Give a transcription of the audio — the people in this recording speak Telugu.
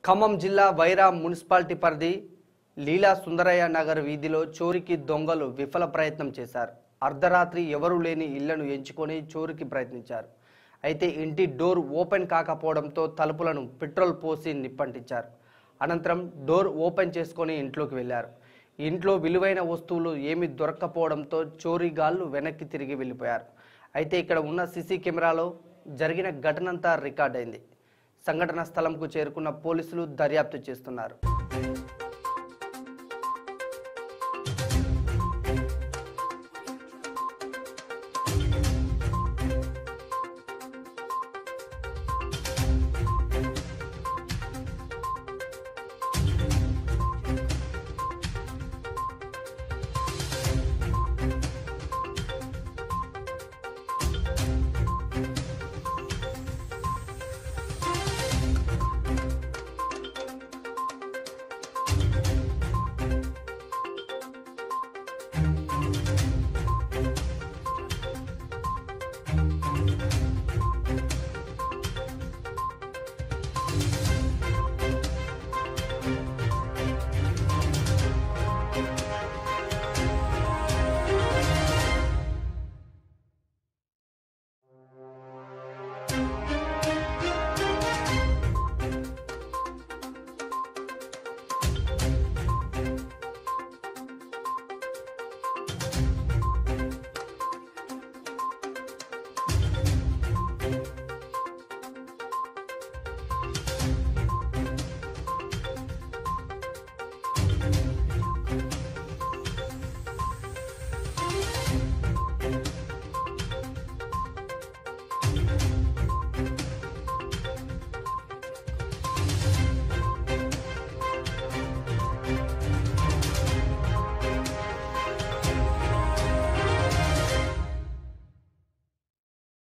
ఖమ్మం జిల్లా వైరా మున్సిపాలిటీ పరిధి లీలా సుందరయ్య నగర్ వీధిలో చోరికి దొంగలు విఫల ప్రయత్నం చేశారు అర్ధరాత్రి ఎవరూ లేని ఇళ్లను ఎంచుకొని చోరికి ప్రయత్నించారు అయితే ఇంటి డోర్ ఓపెన్ కాకపోవడంతో తలుపులను పెట్రోల్ పోసి నిప్పంటించారు అనంతరం డోర్ ఓపెన్ చేసుకొని ఇంట్లోకి వెళ్ళారు ఇంట్లో విలువైన వస్తువులు ఏమీ దొరక్కపోవడంతో చోరీగాళ్లు వెనక్కి తిరిగి వెళ్ళిపోయారు అయితే ఇక్కడ ఉన్న సీసీ కెమెరాలో జరిగిన ఘటనంతా రికార్డ్ అయింది సంఘటన స్థలంకు చేరుకున్న పోలీసులు దర్యాప్తు చేస్తున్నారు